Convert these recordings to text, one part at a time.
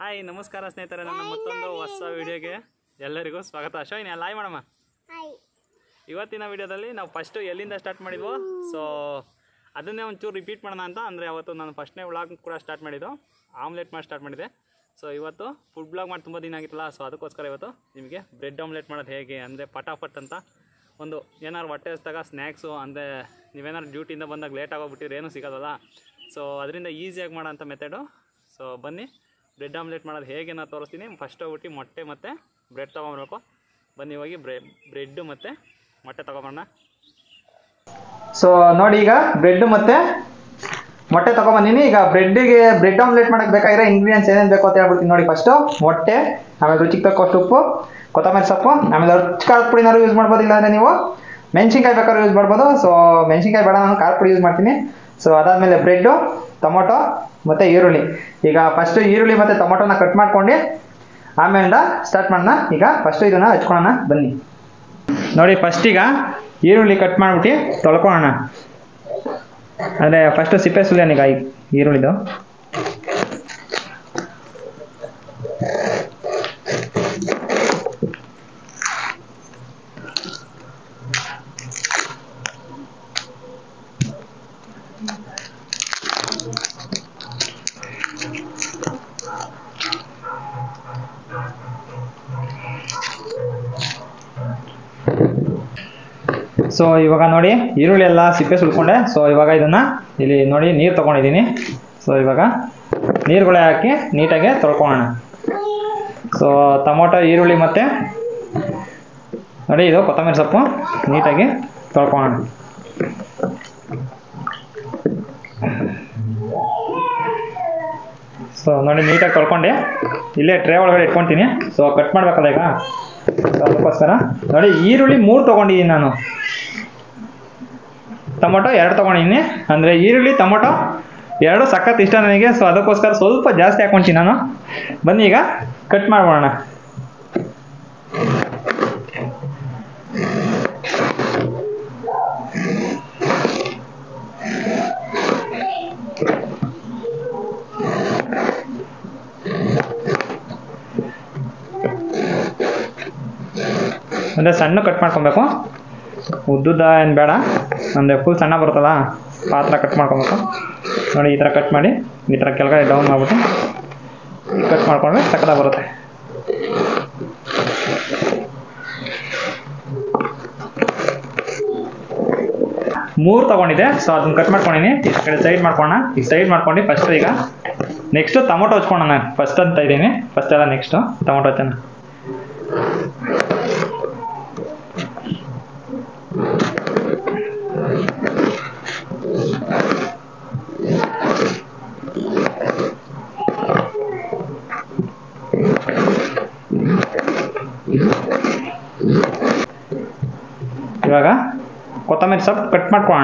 hi ನಮಸ್ಕಾರ ಸ್ನೇಹಿತರೆ ನನ್ನ ಮತ್ತೊಂದು ಹೊಸ ವಿಡಿಯೋಗೆ ಎಲ್ಲರಿಗೂ ಸ್ವಾಗತ ಅಶೋಕ್ ನೀನು ಲಾಯ್ ಮಾಡಮ್ಮ ಹಾಯ್ ಇವತ್ತಿನ ವಿಡಿಯೋದಲ್ಲಿ ನಾವು ಫಸ್ಟು ಎಲ್ಲಿಂದ ಸ್ಟಾರ್ಟ್ ಮಾಡಿದ್ವೋ ಸೊ ಅದನ್ನೇ ಒಂಚೂರು ರಿಪೀಟ್ ಮಾಡೋಣ ಅಂತ ಅಂದರೆ ಅವತ್ತು ನಾನು ಫಸ್ಟ್ನೇ ವ್ಲಾಗ್ ಕೂಡ ಸ್ಟಾರ್ಟ್ ಮಾಡಿದ್ದು ಆಮ್ಲೆಟ್ ಮಾಡಿ ಸ್ಟಾರ್ಟ್ ಮಾಡಿದೆ ಸೊ ಇವತ್ತು ಫುಡ್ ಬ್ಲಾಗ್ ಮಾಡಿ ತುಂಬ ದಿನ ಆಗಿತ್ತಲ್ಲ ಸೊ ಅದಕ್ಕೋಸ್ಕರ ಇವತ್ತು ನಿಮಗೆ ಬ್ರೆಡ್ ಆಮ್ಲೆಟ್ ಮಾಡೋದು ಹೇಗೆ ಅಂದರೆ ಪಟಾಫಟ್ ಅಂತ ಒಂದು ಏನಾರು ಹೊಟ್ಟೆ ಹಸ್ದಾಗ ಸ್ನ್ಯಾಕ್ಸು ಅಂದರೆ ನೀವೇನಾದ್ರು ಡ್ಯೂಟಿಯಿಂದ ಬಂದಾಗ ಲೇಟ್ ಆಗೋಗ್ಬಿಟ್ಟಿದ್ರೆ ಏನೂ ಸಿಗೋದಲ್ಲ ಸೊ ಅದರಿಂದ ಈಸಿಯಾಗಿ ಮಾಡೋಂಥ ಮೆಥಡು ಸೊ ಬನ್ನಿ ಬ್ರೆಡ್ ಆಮ್ಲೆಟ್ ಮಾಡೋದು ಹೇಗೆ ನಾನು ತೋರಿಸ್ತೀನಿ ಫಸ್ಟ್ ಹೋಗ್ಬಿಟ್ಟು ಮೊಟ್ಟೆ ಮತ್ತು ಬ್ರೆಡ್ ತೊಗೊಂಬರ್ಬೇಕು ಬನ್ನಿ ಹೋಗಿ ಬ್ರೆ ಬ್ರೆಡ್ಡು ಮತ್ತು ಮೊಟ್ಟೆ ತೊಗೊಂಬರೋಣ ಸೊ ನೋಡಿ ಈಗ ಬ್ರೆಡ್ ಮತ್ತೆ ಮೊಟ್ಟೆ ತಗೊಂಬಂದಿನಿ ಈಗ ಬ್ರೆಡ್ಡಿಗೆ ಬ್ರೆಡ್ ಆಮ್ಲೆಟ್ ಮಾಡಕ್ಕೆ ಬೇಕಾಗಿರೋ ಇಂಗ್ರೀಡಿಯೆಂಟ್ಸ್ ಏನೇನು ಬೇಕು ಅಂತ ಹೇಳ್ಬಿಡ್ತೀನಿ ನೋಡಿ ಫಸ್ಟು ಮೊಟ್ಟೆ ಆಮೇಲೆ ರುಚಿಗೆ ತಕ್ಕಷ್ಟು ಉಪ್ಪು ಕೊತ್ತಂಬರಿ ಸೊಪ್ಪು ಆಮೇಲೆ ರುಚಿ ಖಾರದ ಪುಡಿನಾರು ಯೂಸ್ ಮಾಡ್ಬೋದು ಇಲ್ಲ ಅಂದರೆ ನೀವು ಮೆಣಸಿನ್ಕಾಯಿ ಬೇಕಾದ್ರೂ ಯೂಸ್ ಮಾಡ್ಬೋದು ಸೊ ಮೆಣಸಿನ್ಕಾಯಿ ಬೇಡ ನಾನು ಖಾರದ ಪುಡಿ ಯೂಸ್ ಮಾಡ್ತೀನಿ ಸೊ ಅದಾದಮೇಲೆ ಬ್ರೆಡ್ಡು ಟೊಮೊಟೊ ಮತ್ತು ಈರುಳ್ಳಿ ಈಗ ಫಸ್ಟು ಈರುಳ್ಳಿ ಮತ್ತು ಟೊಮೊಟೊನ ಕಟ್ ಮಾಡ್ಕೊಂಡು ಆಮೇಲೆ ಸ್ಟಾರ್ಟ್ ಮಾಡೋಣ ಈಗ ಫಸ್ಟು ಇದನ್ನು ಹಚ್ಕೊಳ್ಳೋಣ ಬನ್ನಿ ನೋಡಿ ಫಸ್ಟ್ ಈಗ ಈರುಳ್ಳಿ ಕಟ್ ಮಾಡ್ಬಿಟ್ಟು ತೊಳ್ಕೊಳ್ಳೋಣ ಅಂದರೆ ಫಸ್ಟು ಸಿಪ್ಪೆ ಸುಲಿಯೋಣ ಈಗ ಈ ಈರುಳ್ಳಿದು ಸೊ ಇವಾಗ ನೋಡಿ ಈರುಳ್ಳಿ ಎಲ್ಲ ಸಿಪ್ಪೆ ಸುಲ್ಕೊಂಡೆ ಸೊ ಇವಾಗ ಇದನ್ನ ಇಲ್ಲಿ ನೋಡಿ ನೀರು ತಗೊಂಡಿದ್ದೀನಿ ಸೊ ಇವಾಗ ನೀರುಗಳೇ ಹಾಕಿ ನೀಟಾಗಿ ತೊಳ್ಕೊಳ್ಳೋಣ ಸೊ ಟೊಮೊಟೊ ಈರುಳ್ಳಿ ಮತ್ತು ನೋಡಿ ಇದು ಕೊತ್ತಂಬರಿ ಸೊಪ್ಪು ನೀಟಾಗಿ ತೊಳ್ಕೊಳ್ಳೋಣ ಸೊ ನೋಡಿ ನೀಟಾಗಿ ತೊಳ್ಕೊಂಡೆ ಇಲ್ಲೇ ಟ್ರೇ ಒಳಗಡೆ ಇಟ್ಕೊತೀನಿ ಸೊ ಕಟ್ ಮಾಡ್ಬೇಕಲ್ಲ ಈಗ ಸೊ ಅದಕ್ಕೋಸ್ಕರ ನೋಡಿ ಈರುಳ್ಳಿ ಮೂರು ತೊಗೊಂಡಿದ್ದೀನಿ ನಾನು ಟೊಮೊಟೊ ಎರಡು ತೊಗೊಂಡಿದ್ದೀನಿ ಅಂದರೆ ಈರುಳ್ಳಿ ಟೊಮೊಟೊ ಎರಡು ಸಖತ್ ಇಷ್ಟ ನನಗೆ ಸೊ ಅದಕ್ಕೋಸ್ಕರ ಸ್ವಲ್ಪ ಜಾಸ್ತಿ ಹಾಕೊಂತೀನಿ ನಾನು ಬನ್ನಿ ಈಗ ಕಟ್ ಮಾಡ್ಬೋಣ ಅಂದರೆ ಸಣ್ಣ ಕಟ್ ಮಾಡ್ಕೊಬೇಕು ಉದ್ದುದ್ದ ಏನು ಬೇಡ ಅಂದರೆ ಫುಲ್ ಸಣ್ಣ ಬರುತ್ತಲ್ಲ ಪಾತ್ರ ಕಟ್ ಮಾಡ್ಕೊಬೇಕು ನೋಡಿ ಈ ಥರ ಕಟ್ ಮಾಡಿ ಈ ಥರ ಕೆಳಗಡೆ ಡೌನ್ ಮಾಡ್ಬಿಟ್ಟು ಕಟ್ ಮಾಡ್ಕೊಂಡ್ರೆ ಸಕ್ಕತ್ತ ಬರುತ್ತೆ ಮೂರು ತೊಗೊಂಡಿದ್ದೆ ಸೊ ಅದನ್ನ ಕಟ್ ಮಾಡ್ಕೊಂಡಿನಿ ಈ ಕಡೆ ಸೈಡ್ ಮಾಡ್ಕೊಳ್ಳೋಣ ಈಗ ಸೈಡ್ ಮಾಡ್ಕೊಂಡು ಫಸ್ಟ್ ಈಗ ನೆಕ್ಸ್ಟು ಟೊಮೊಟೊ ಹಚ್ಕೊಳ್ಳೋಣ ಫಸ್ಟ್ ಅಂತ ಇದ್ದೀನಿ ಫಸ್ಟ್ ಎಲ್ಲ ನೆಕ್ಸ್ಟು ಟೊಮೊಟೊ ಹಚ್ಚೋಣ ಇವಾಗ ಕೊತ್ತಂಬರಿ ಸೊಪ್ಪು ಕಟ್ ಮಾಡ್ಕೊಳ್ಳೋಣ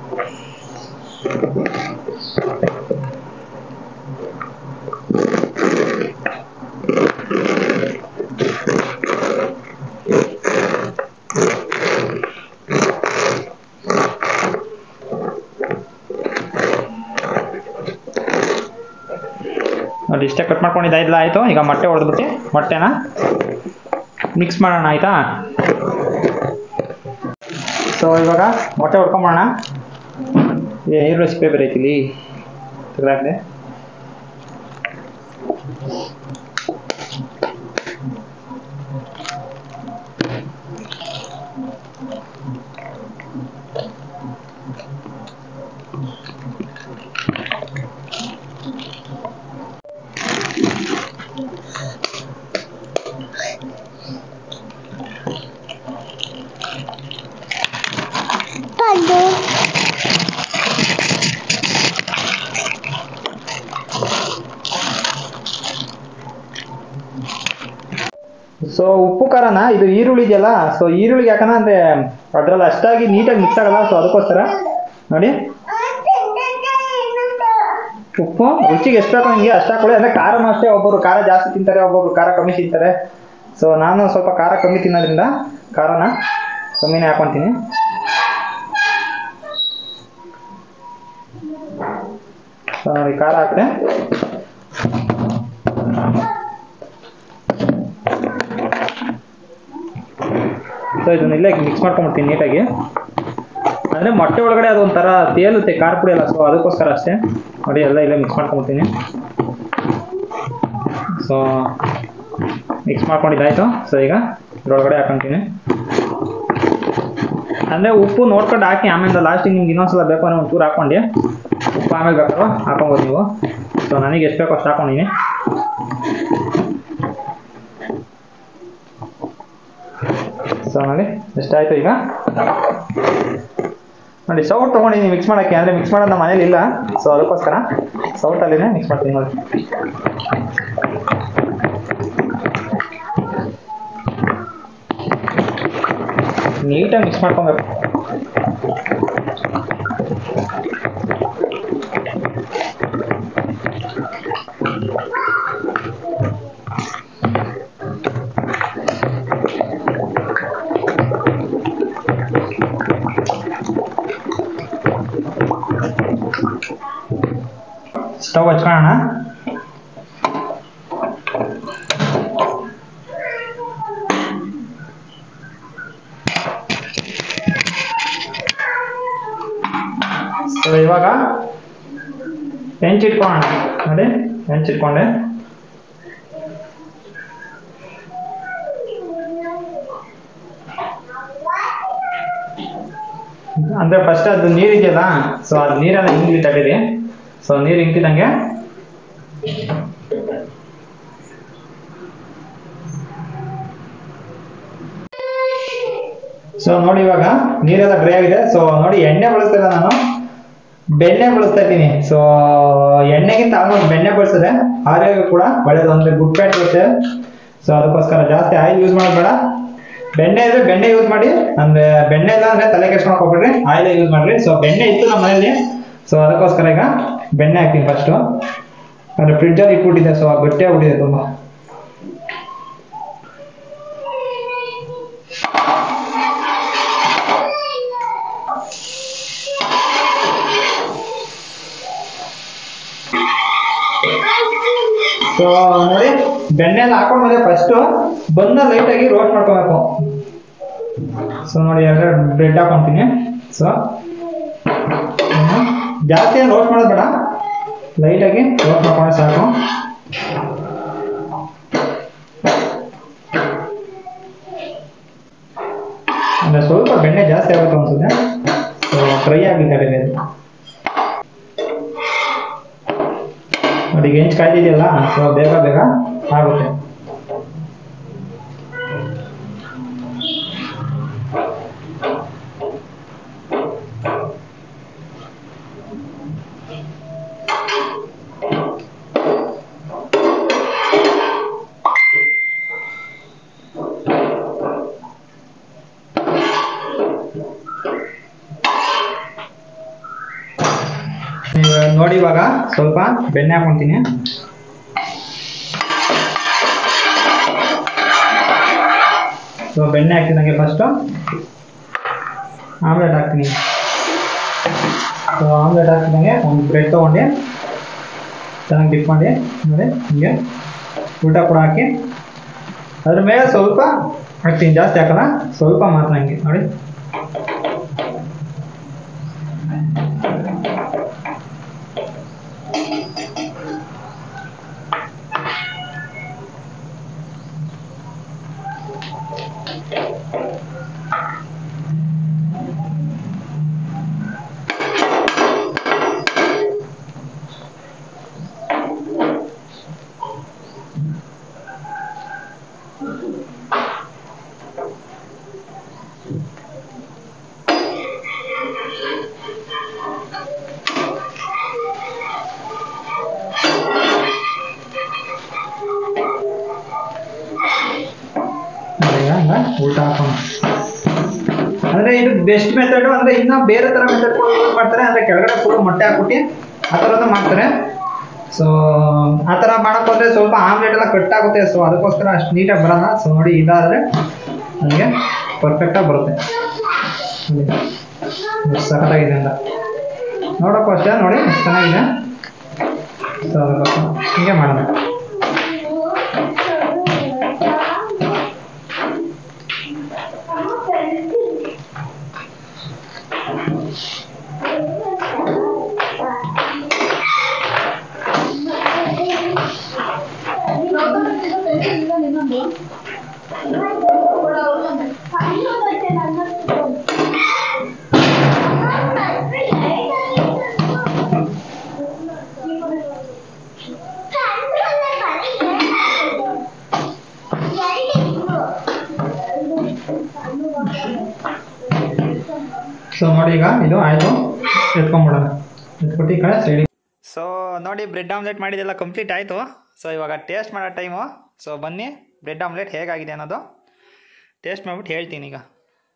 ನೋಡಿ ಇಷ್ಟೇ ಕಟ್ ಮಾಡ್ಕೊಂಡಿದ್ದಾಯ್ತಲ್ಲ ಆಯಿತು ಈಗ ಮೊಟ್ಟೆ ಹೊಡೆದ್ಬಿಟ್ಟು ಮೊಟ್ಟೆನ ಮಿಕ್ಸ್ ಮಾಡೋಣ ಆಯಿತಾ ಸೊ ಇವಾಗ ಮೊಟ್ಟೆ ಹೊಡ್ಕೊಂಬೋಣ ಏ ಈರುಳ್ಳಿ ಸಿಪ್ಪೆ ಬೇರೆ ಐತಿ ಇಲ್ಲಿ ತೆಗ್ದಾಕ್ದೆ ಪಲ್ಲು ಸೊ ಉಪ್ಪು ಖಾರನ ಇದು ಈರುಳ್ಳಿ ಇದೆಯಲ್ಲ ಸೊ ಈರುಳ್ಳಿಗೆ ಯಾಕಂದ್ರೆ ಅಂದರೆ ಅದ್ರಲ್ಲಿ ಅಷ್ಟಾಗಿ ನೀಟಾಗಿ ಮಿಕ್ಸ್ ಆಗಲ್ಲ ಸೊ ಅದಕ್ಕೋಸ್ಕರ ನೋಡಿ ಉಪ್ಪು ರುಚಿಗೆ ಎಷ್ಟು ಬೇಕು ನಿಮಗೆ ಅಷ್ಟು ಹಾಕೊಳ್ಳಿ ಅಂದರೆ ಖಾರನೂ ಅಷ್ಟೇ ಒಬ್ಬರು ಖಾರ ಜಾಸ್ತಿ ತಿಂತಾರೆ ಒಬ್ಬೊಬ್ರು ಖಾರ ಕಮ್ಮಿ ತಿಂತಾರೆ ಸೊ ನಾನು ಸ್ವಲ್ಪ ಖಾರ ಕಮ್ಮಿ ತಿನ್ನೋದ್ರಿಂದ ಖಾರನ ಕಮ್ಮಿನೇ ಹಾಕೊತೀನಿ ಸೊ ನೋಡಿ ಖಾರ ಹಾಕಿದೆ ಸೊ ಇದನ್ನ ಇಲ್ಲೇ ಮಿಕ್ಸ್ ಮಾಡ್ಕೊಂಬಿಡ್ತೀನಿ ನೀಟಾಗಿ ಅಂದರೆ ಮೊಟ್ಟೆ ಒಳಗಡೆ ಅದೊಂಥರ ತೇಲುತ್ತೆ ಖಾರ ಪುಡಿ ಎಲ್ಲ ಸೊ ಅದಕ್ಕೋಸ್ಕರ ಅಷ್ಟೇ ನೋಡಿ ಎಲ್ಲ ಇಲ್ಲೇ ಮಿಕ್ಸ್ ಮಾಡ್ಕೊಂಬಿಡ್ತೀನಿ ಸೊ ಮಿಕ್ಸ್ ಮಾಡ್ಕೊಂಡಿದ್ದಾಯ್ತು ಸೊ ಈಗ ಇದ್ರೊಳಗಡೆ ಹಾಕೊಂತೀನಿ ಅಂದರೆ ಉಪ್ಪು ನೋಡ್ಕೊಂಡು ಹಾಕಿ ಆಮೇಲೆ ಲಾಸ್ಟಿಗೆ ನಿಮ್ಗೆ ಇನ್ನೊಂದ್ಸಲ ಬೇಕು ಅಂದರೆ ಒಂಚೂರು ಹಾಕ್ಕೊಂಡು ಉಪ್ಪು ಆಮೇಲೆ ಬೇಕಾದ್ರೆ ಹಾಕೊಬೋದು ನೀವು ಸೊ ನನಗೆ ಎಷ್ಟು ಬೇಕೋ ಅಷ್ಟು ಹಾಕೊಂಡಿನಿ ಸೊ ನೋಡಿ ಎಷ್ಟಾಯಿತು ಈಗ ನೋಡಿ ಸೌಟ್ ತೊಗೊಂಡಿದ್ದೀನಿ ಮಿಕ್ಸ್ ಮಾಡೋಕ್ಕೆ ಅಂದರೆ ಮಿಕ್ಸ್ ಮಾಡೋದು ನಮ್ಮ ಮನೇಲಿ ಇಲ್ಲ ಸೊ ಅದಕ್ಕೋಸ್ಕರ ಸೌಟಲ್ಲಿನೇ ಮಿಕ್ಸ್ ಮಾಡ್ತೀನಿ ನೋಡಿ ನೀಟಾಗಿ ಮಿಕ್ಸ್ ಮಾಡ್ಕೊಬೇಕು ಸ್ಟವ್ ಹಚ್ಕೊಳ್ಳೋಣ ಸೊ ಇವಾಗ ಹೆಂಚಿಟ್ಕೊಳ್ಳೋಣ ನೋಡಿ ಹೆಂಚಿಟ್ಕೊಂಡೆ ಅಂದ್ರೆ ಫಸ್ಟ್ ಅದು ನೀರಿದೆಯಲ್ಲ ಸೊ ಅದು ನೀರೆಲ್ಲ ಹಿಂಗಿ ತಡೀರಿ ಸೊ ನೀರು ಹಿಂಗಿದಂಗೆ ಸೊ ನೋಡಿ ಇವಾಗ ನೀರೆಲ್ಲ ಡ್ರೈ ಆಗಿದೆ ಸೊ ನೋಡಿ ಎಣ್ಣೆ ಬಳಸ್ತಾ ಇಲ್ಲ ನಾನು ಬೆಣ್ಣೆ ಬಳಸ್ತಾ ಇದ್ದೀನಿ ಸೊ ಎಣ್ಣೆಗಿಂತ ಆಲ್ಮೋಸ್ಟ್ ಬೆಣ್ಣೆ ಬಳಸಿದ್ರೆ ಆರೋಗ್ಯ ಕೂಡ ಒಳ್ಳೇದು ಅಂದ್ರೆ ಗುಡ್ ಫ್ಯಾಟ್ ಇರುತ್ತೆ ಸೊ ಅದಕ್ಕೋಸ್ಕರ ಜಾಸ್ತಿ ಆಯಿಲ್ ಯೂಸ್ ಮಾಡೋದು ಬೇಡ ಬೆಣ್ಣೆ ಇದ್ರೆ ಬೆಣ್ಣೆ ಯೂಸ್ ಮಾಡಿ ಅಂದ್ರೆ ಬೆಣ್ಣೆ ಇಲ್ಲ ಅಂದ್ರೆ ತಲೆ ಕೆಡ್ಸ್ಕೊಳಕ್ ಹೋಗ್ಬೇಡ್ರಿ ಆಯಿಲ್ ಯೂಸ್ ಮಾಡ್ರಿ ಸೊ ಬೆಣ್ಣೆ ಇತ್ತು ನಮ್ಮ ಮನೇಲಿ ಸೊ ಅದಕ್ಕೋಸ್ಕರ ಈಗ ಬೆಣ್ಣೆ ಹಾಕ್ತೀನಿ ಫಸ್ಟು ಅಂದ್ರೆ ಫ್ರಿಡ್ಜಲ್ಲಿ ಇಟ್ಬಿಟ್ಟಿದ್ದೆ ಸೊ ಗಟ್ಟಿ ಆಗ್ಬಿಟ್ಟಿದೆ ತುಂಬಾ ಸೊ ನೋಡಿ ಬೆಣ್ಣೆ ಎಲ್ಲ ಹಾಕೊಂಡ್ಮೇಲೆ ಫಸ್ಟ್ ಬಂದ ಲೈಟಾಗಿ ರೋಸ್ಟ್ ಮಾಡ್ಕೋಬೇಕು ಸೊ ನೋಡಿ ಎರಡು ಬ್ರೆಡ್ ಹಾಕೊಂತೀನಿ ಸೊ ಜಾಸ್ತಿ ಏನು ರೋಸ್ಟ್ ಮಾಡೋದು ಬೇಡ ಲೈಟಾಗಿ ರೋಸ್ಟ್ ಮಾಡ್ಕೊಂಡ್ರೆ ಸಾಕು ಅಂದ್ರೆ ಸ್ವಲ್ಪ ಬೆಣ್ಣೆ ಜಾಸ್ತಿ ಆಗುತ್ತೆ ಅನ್ಸುತ್ತೆ ಸೊ ಫ್ರೈ ಆಗಿದ್ದಾರೆ ಇದು ನೋಡಿ ಈಗ ಹೆಂಚು ಕಾಯ್ದಿದೆಯಲ್ಲ ಸೊ ಬೇಗ ಬೇಗ ಆಗುತ್ತೆ ನೀವು ನೋಡಿ ಇವಾಗ ಸ್ವಲ್ಪ ಬೆಣ್ಣೆ ಹಾಕೊಂತೀನಿ ಸೊ ಬೆಣ್ಣೆ ಹಾಕ್ತಿದಂಗೆ ಫಸ್ಟು ಆಮ್ಲೆಟ್ ಹಾಕ್ತೀನಿ ಸೊ ಆಮ್ಲೆಟ್ ಹಾಕ್ತಿದಂಗೆ ಒಂದು ಬ್ರೆಡ್ ತೊಗೊಂಡು ಚೆನ್ನಾಗಿ ಡಿಪ್ ಮಾಡಿ ನೋಡಿ ಹಿಂಗೆ ಊಟ ಕೂಡ ಹಾಕಿ ಅದ್ರ ಮೇಲೆ ಸ್ವಲ್ಪ ಹಾಕ್ತೀನಿ ಜಾಸ್ತಿ ಹಾಕಲ್ಲ ಸ್ವಲ್ಪ ಮಾತ್ರ ಹಂಗೆ ನೋಡಿ ನೋಡಿ ಈಗ ಹಂಗ ಊಟ ಹಾಕೋಣ ಅಂದ್ರೆ ಇದು ಬೆಸ್ಟ್ ಮೆಥಡ್ ಅಂದ್ರೆ ಇನ್ನ ಬೇರೆ ತರ ಮೆಥಡ್ ಕೂಡ ಯೂಸ್ ಮಾಡ್ತಾರೆ ಅಂದ್ರೆ ಕೆಳಗಡೆ ಫುಲ್ ಮೊಟ್ಟೆ ಹಾಕ್ಬಿಟ್ಟು ಆ ಥರದ್ದು ಮಾಡ್ತಾರೆ ಸೊ ಆ ಥರ ಮಾಡಕ್ ಹೋದ್ರೆ ಸ್ವಲ್ಪ ಆಮ್ಲೆಟ್ ಎಲ್ಲ ಕಟ್ ಆಗುತ್ತೆ ಸೊ ಅದಕ್ಕೋಸ್ಕರ ಅಷ್ಟು ನೀಟಾಗಿ ಬರಲ್ಲ ಸೊ ನೋಡಿ ಇದಾದ್ರೆ ನನಗೆ ಪರ್ಫೆಕ್ಟಾಗಿ ಬರುತ್ತೆ ನೋಡಿ ಎಷ್ಟು ಸಖತ್ತಾಗಿದೆ ಅಂತ ನೋಡೋಕ್ಕೂ ಅಷ್ಟೇ ನೋಡಿ ಎಷ್ಟು ಚೆನ್ನಾಗಿದೆ ಸೊ ಅದಕ್ಕೋಸ್ಕರ ಹೀಗೆ ಮಾಡೋಣ ಸೊ ನೋಡಿ ಈಗ ಇದು ಆಯಿತು ಎತ್ಕೊಂಬಿಡೋಣ ಎತ್ಬಿಟ್ಟು ಈ ಕಡೆ ಸೈಡಿಗೆ ಸೊ ನೋಡಿ ಬ್ರೆಡ್ ಆಮ್ಲೆಟ್ ಮಾಡಿದೆಲ್ಲ ಕಂಪ್ಲೀಟ್ ಆಯಿತು ಸೊ ಇವಾಗ ಟೇಸ್ಟ್ ಮಾಡೋ ಟೈಮು ಸೊ ಬನ್ನಿ ಬ್ರೆಡ್ ಆಮ್ಲೆಟ್ ಹೇಗಾಗಿದೆ ಅನ್ನೋದು ಟೇಸ್ಟ್ ಮಾಡ್ಬಿಟ್ಟು ಹೇಳ್ತೀನಿ ಈಗ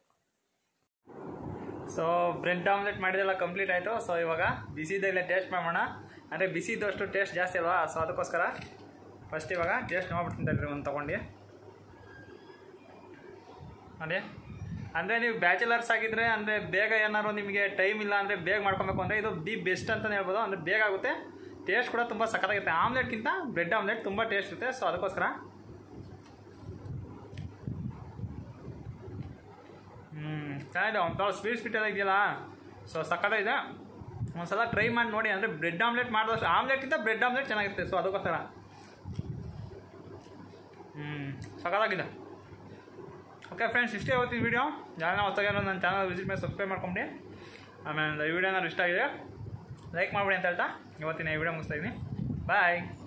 ಸೊ ಬ್ರೆಡ್ ಆಮ್ಲೆಟ್ ಮಾಡಿದೆಲ್ಲ ಕಂಪ್ಲೀಟ್ ಆಯಿತು ಸೊ ಇವಾಗ ಬಿಸಿದಲ್ಲೇ ಟೇಸ್ಟ್ ಮಾಡೋಣ ಅಂದರೆ ಬಿಸಿದಷ್ಟು ಟೇಸ್ಟ್ ಜಾಸ್ತಿ ಅಲ್ವಾ ಸೊ ಅದಕ್ಕೋಸ್ಕರ ಫಸ್ಟ್ ಇವಾಗ ಟೇಸ್ಟ್ ಮಾಡ್ಬಿಟ್ಟು ಒಂದು ತೊಗೊಂಡು ನೋಡಿ ಅಂದರೆ ನೀವು ಬ್ಯಾಚುಲರ್ಸ್ ಆಗಿದ್ರೆ ಅಂದರೆ ಬೇಗ ಏನಾದ್ರು ನಿಮಗೆ ಟೈಮ್ ಇಲ್ಲ ಅಂದರೆ ಬೇಗ ಮಾಡ್ಕೊಬೇಕು ಅಂದರೆ ಇದು ದಿ ಬೆಸ್ಟ್ ಅಂತಲೇ ಹೇಳ್ಬೋದು ಅಂದರೆ ಬೇಗ ಆಗುತ್ತೆ ಟೇಸ್ಟ್ ಕೂಡ ತುಂಬ ಸಖತ್ತಾಗಿರುತ್ತೆ ಆಮ್ಲೆಟ್ಗಿಂತ ಬ್ರೆಡ್ ಆಮ್ಲೆಟ್ ತುಂಬ ಟೇಸ್ಟ್ ಇರುತ್ತೆ ಸೊ ಅದಕ್ಕೋಸ್ಕರ ಹ್ಞೂ ಚೆನ್ನಾಗಿದೆ ಒಂಥರ ಸ್ವೀಟ್ ಸ್ವೀಟ್ ಎಲ್ಲ ಇದೆಯಲ್ಲ ಸೊ ಸಖತ್ತಾಗಿದೆ ಒಂದ್ಸಲ ಟ್ರೈ ಮಾಡಿ ನೋಡಿ ಅಂದರೆ ಬ್ರೆಡ್ ಆಮ್ಲೆಟ್ ಮಾಡಿದಷ್ಟು ಆಮ್ಲೆಟ್ಗಿಂತ ಬ್ರೆಡ್ ಆಮ್ಲೆಟ್ ಚೆನ್ನಾಗಿರುತ್ತೆ ಸೊ ಅದಕ್ಕೋಸ್ಕರ ಹ್ಞೂ ಸಖತ್ತಾಗಿದೆ ಓಕೆ ಫ್ರೆಂಡ್ಸ್ ಇಷ್ಟೇ ಇವತ್ತಿನ ವೀಡಿಯೋ ಯಾರನ್ನ ಹೊತ್ತಾಗ ನನ್ನ ಚಾನಲ್ ವಿಸಿಟ್ ಮಾಡಿ ಸಬ್ಸ್ಕ್ರೈಬ್ ಮಾಡ್ಕೊಂಬಿಡಿ ಆಮೇಲೆ ಈ ವಿಡಿಯೋ ಏನಾದ್ರು ಇಷ್ಟ ಆಗಿದೆ ಲೈಕ್ ಮಾಡಿಬಿಡಿ ಅಂತ ಹೇಳ್ತಾ ಇವತ್ತಿನ ಈ ವಿಡಿಯೋ ಮುಗಿಸ್ತಾ ಇದ್ದೀನಿ ಬಾಯ್